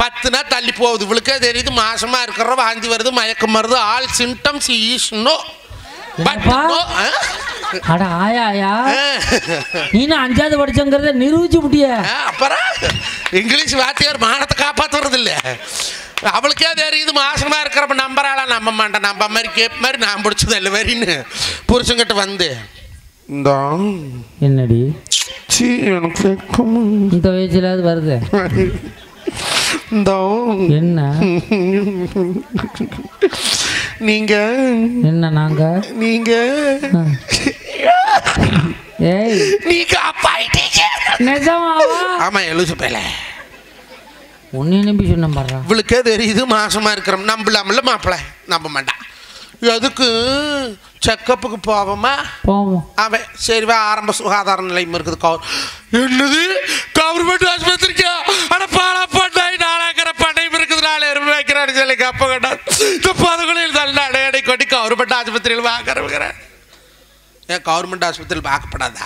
பத்து நாள் தள்ளி போகுது இவளுக்கே தெரியுது மாசமா இருக்கிற வாந்தி வருது மயக்கம் வருது all symptoms is no but என்னப்பா? நோ அட ஆயா ஆயா நீனும் அஞ்சாவது படிச்சங்கிறத நிரூபிச்சு முட்டிய அப்புறம் இங்கிலீஷ் வாத்தியார் மானத்தை காப்பாத்துறது இல்ல அவளுக்கே தெரியுது மாசமா இருக்கிறப்ப நம்பரால நம்ப மாட்டேன் நம்ப மாதிரி கேப் மாதிரி நான் பிடிச்சது இல்லை வரின்னு புருஷங்கிட்ட வந்து இந்த என்னடி சீ எனக்கு வெக்கம். இந்த வயசுல அது வருது இந்த என்ன நீங்க என்ன நாங்க நீங்க ஆ. ஏய் நீங்க அப்பாயிட்டீங்க நிஜமாவா ஆமா எழுச்சு பேல உன்னை நம்பி சொன்ன பாடுறா இவளுக்கே தெரியுது மாசமா இருக்கிறோம் நம்பலாமல மாப்பிள்ள நம்ப மாட்டான் எதுக்கு செக்கப்புக்கு போவோமா போவோம் அவன் சரி வா ஆரம்ப சுகாதார நிலையம் இருக்குது கவர் என்னது கவர்மெண்ட் ஆஸ்பத்திரிக்கா அட பாலா பண்ணாய் நாளாக்கிற பண்ணையும் இருக்குது நாலு எறும்பு வைக்கிறான்னு சொல்லி கப்ப கட்டா இந்த பதகுலையில் தள்ள அடையடை கொட்டி கவர்மெண்ட் ஆஸ்பத்திரியில் வாக்கிறவங்கிறேன் ஏன் கவர்மெண்ட் ஆஸ்பத்திரியில் பார்க்கப்படாதா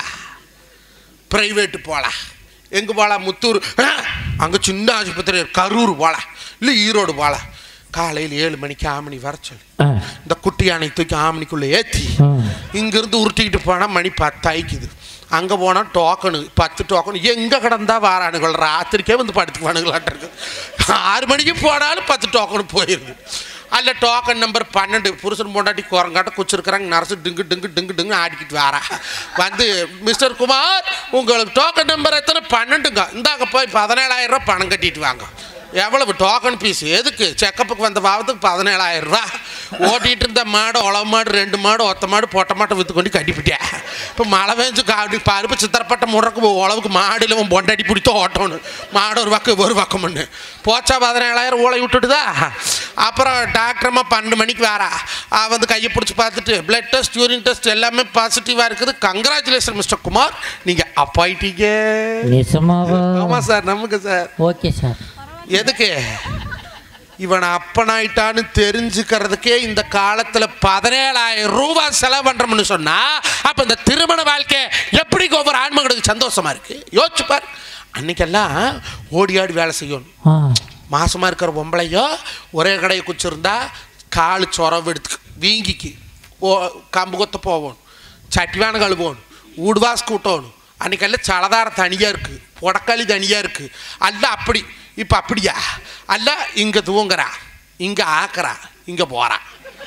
ப்ரைவேட்டு போகலாம் எங்கே போகலாம் முத்தூர் அங்கே சின்ன ஆஸ்பத்திரி இருக்கு. கரூர் போகலாம் இல்லை ஈரோடு போகலாம் காலையில் ஏழு மணிக்கு ஆமணி வர சொல்லி ஆ, இந்த குட்டி யானை தூக்கி ஆமணிக்குள்ளே ஏற்றி ஆ. இங்கேருந்து உருட்டிக்கிட்டு போனால் மணி பத்தாய்க்குது அங்கே போனால் டோக்கனு பத்து டோக்கனு எங்கே கிடந்தா வாரானுகள் ராத்திரிக்கே வந்து படுத்துக்குவானுங்களாட்ட இருக்குது ஆறு மணிக்கு போனாலும் பத்து டோக்கனு போயிடுது அல்ல டோக்கன் நம்பர் பன்னெண்டு புருஷன் பொண்டாட்டி குரங்காட்ட குச்சிருக்கிறாங்க நரசு டிங்கு டிங்கு டிங்கு டிங்கு ஆடிக்கிட்டு வாரா வந்து மிஸ்டர் குமார் உங்களுக்கு டோக்கன் நம்பர் எத்தனை பன்னெண்டுங்க இந்தாங்க போய் பதினேழாயிரம் ரூபாய் பணம் கட்டிட்டு வாங்க எவ்வளவு டோக்கன் பீஸ் எதுக்கு செக்கப்புக்கு வந்த பாவத்துக்கு பதினேழாயிரம் ரூபா ஓட்டிகிட்டு இருந்த மாடு உழவு மாடு ரெண்டு மாடு ஒத்த மாடு பொட்டை மாட்டை விற்று கொண்டு கட்டிப்பிட்டேன் இப்போ மழை பெஞ்சு காடி பருப்பு சித்திரப்பட்ட முடக்கு உழவுக்கு மாடியில் உன் பொண்டாடி பிடித்த ஓட்டணும் மாடு ஒரு பக்கம் ஒரு பக்கம்னு போச்சா பதினேழாயிரம் ஊழை விட்டுட்டுதா அப்புறம் டாக்டரம்மா பன்னெண்டு மணிக்கு வரா அவ வந்து கையை பிடிச்சி பார்த்துட்டு பிளட் டெஸ்ட் யூரின் டெஸ்ட் எல்லாமே பாசிட்டிவாக இருக்குது கங்க்ராச்சுலேஷன் மிஸ்டர் குமார் நீங்கள் அப்பாயிட்டீங்க நிஜமாவா ஆமாம் சார் நமக்கு சார் ஓகே சார் எதுக்கு இவன் அப்பனாயிட்டான்னு தெரிஞ்சுக்கிறதுக்கே இந்த காலத்துல பதினேழாயிரம் ரூபாய் செலவு பண்றோம்னு சொன்னா அப்ப இந்த திருமண வாழ்க்கை எப்படி ஒவ்வொரு ஆண்மகளுக்கு சந்தோஷமா இருக்கு யோசிச்சு பார் அன்னைக்கெல்லாம் ஓடி ஆடி வேலை செய்யணும் ஆ மாசமா இருக்கிற பொம்பளையோ ஒரே கடையை குச்சிருந்தா காலு சொரவு எடுத்து வீங்கிக்கு ஓ கம்பு கொத்த போவோம் சட்டிவான கழுவோணும் ஊடுவாஸ் கூட்டணும் அன்னைக்கெல்லாம் சலதாரம் தனியாக இருக்குது புடக்காளி தனியாக இருக்குது அல்ல அப்படி இப்போ அப்படியா அல்ல இங்கே தூங்குறா இங்கே ஆக்குறா இங்கே போகிறா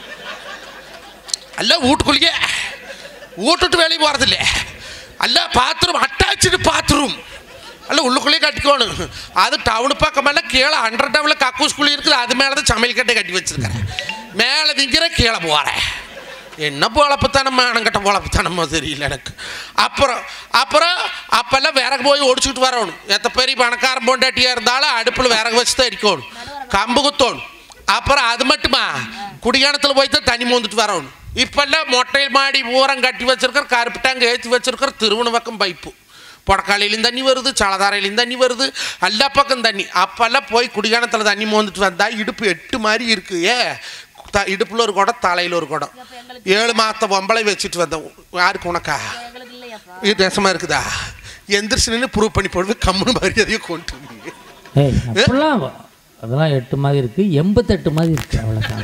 அல்ல வீட்டுக்குள்ளேயே வீட்டுட்டு வெளியே போகிறதில்ல அல்ல பாத்ரூம் அட்டாச்சு பாத்ரூம் அல்ல உள்ளுக்குள்ளேயே கட்டிக்கோணும் அது டவுனு பக்கமெல்லாம் கீழே அண்டர் டவுனில் கக்கூஸ் குழி இருக்குது அது மேலே தான் சமையல் கட்டை கட்டி வச்சிருக்கிறேன் மேலே திங்கிற கீழே போகிறேன் என்ன பொழப்புத்தனமா கட்ட பொழப்புத்தனமோ தெரியல எனக்கு அப்புறம் அப்புறம் அப்பெல்லாம் விறகு போய் ஒடிச்சுட்டு வரணும் எத்த பெரிய பணக்காரன் பொண்டாட்டியாக இருந்தாலும் அடுப்பில் விறகு வச்சு தான் இருக்கணும் கம்பு குத்தணும் அப்புறம் அது மட்டுமா குடியானத்தில் போய் தான் தண்ணி மோந்துட்டு வரணும் இப்பெல்லாம் மொட்டை மாடி ஊரம் கட்டி வச்சிருக்கிற கருப்பு டேங்க் ஏற்றி வச்சிருக்கிற திருவண்ண பக்கம் பைப்பு புடக்காலையிலும் தண்ணி வருது சலதாரையிலும் தண்ணி வருது எல்லா பக்கம் தண்ணி அப்பெல்லாம் போய் குடிகானத்தில் தண்ணி மோந்துட்டு வந்தா இடுப்பு எட்டு மாதிரி இருக்கு ஏ த இடுப்பில் ஒரு குடம் தலையில் ஒரு குடம் ஏழு மாத பொம்பளை வச்சுட்டு வந்தோம் யாருக்கு உனக்கா இது நெசமாக இருக்குதா எந்திரிச்சு நின்று ப்ரூவ் பண்ணி போடுது கம்முன்னு மரியாதையை கொண்டு வந்தீங்க. ஏய் அப்படிலாம் அதெல்லாம் எட்டு மாதிரி இருக்கு எண்பத்தெட்டு மாதிரி இருக்கு அவ்வளோதான்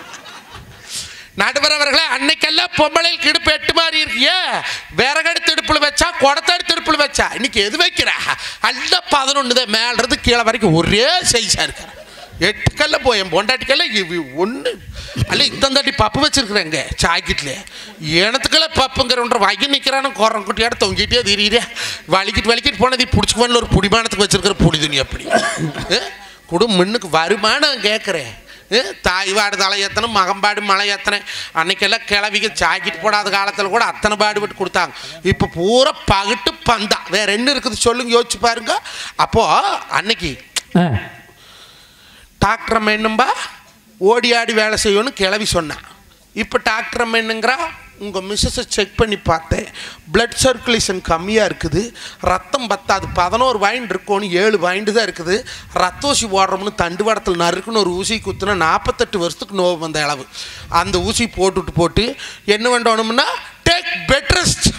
நடுவர் அவர்களே அன்னைக்கெல்லாம் பொம்பளைக்கு இடுப்பு எட்டு மாதிரி இருக்கியே விறகடுத்து இடுப்புல வச்சா குடத்தடுத்து இடுப்புல வச்சா இன்னைக்கு எது வைக்கிறா அல்ல பதினொன்று தான் மேலிருந்து கீழே வரைக்கும் ஒரே சைஸாக இருக்கிற எட்டுக்கல்ல போய் என் பொண்டாட்டிக்கல்ல ஒன்று அல்ல இத்தந்தாட்டி பப்பு வச்சிருக்கிறேங்க சாக்கெட்ல எனத்துக்கெல்லாம் பப்புங்கிறன்ற வகை நிற்கிறான குரம் குட்டியாட தொங்கிட்டே திரியிறே வலிக்கிட்டு வலிக்கிட்டு போனது பிடிச்சிக்குவான்னு ஒரு புடிமானத்துக்கு வச்சிருக்கிற புடி துணி அப்படி ஏ? குடு முன்னுக்கு வருமானம் கேட்குறேன் தாய்வாடு தலை ஏத்தணும் மகம்பாடு மலை ஏத்தனேன் அன்னைக்கெல்லாம் கிளவிக்கு ஜாக்கெட் போடாத காலத்தில் கூட அத்தனை பாடுபட்டு கொடுத்தாங்க இப்போ பூரா பகிட்டு பந்தா வேற என்ன இருக்குது சொல்லுங்க யோசிச்சு பாருங்க அப்போ அன்னைக்கு ஆ டாக்டர் அம்மா என்னம்பா ஓடி ஆடி வேலை செய்யணும்னு கிளவி சொன்னான் இப்போ டாக்டர் அம்மா என்னங்கிறா உங்கள் மிஸ்ஸஸை செக் பண்ணி பார்த்தேன் பிளட் சர்க்குலேஷன் கம்மியாக இருக்குது ரத்தம் பத்தாது பதினோரு வாயிண்ட் இருக்கணும் ஏழு வாயிண்ட் தான் இருக்குது ரத்த ஊசி போடுறோம்னு தண்டுவடத்தில் நறுக்குன்னு ஒரு ஊசி குத்துனா நாற்பத்தெட்டு வருஷத்துக்கு நோவு வந்த அளவு அந்த ஊசி போட்டுட்டு போட்டு என்ன பண்ணணும்னா டேக் பெட் ரெஸ்ட்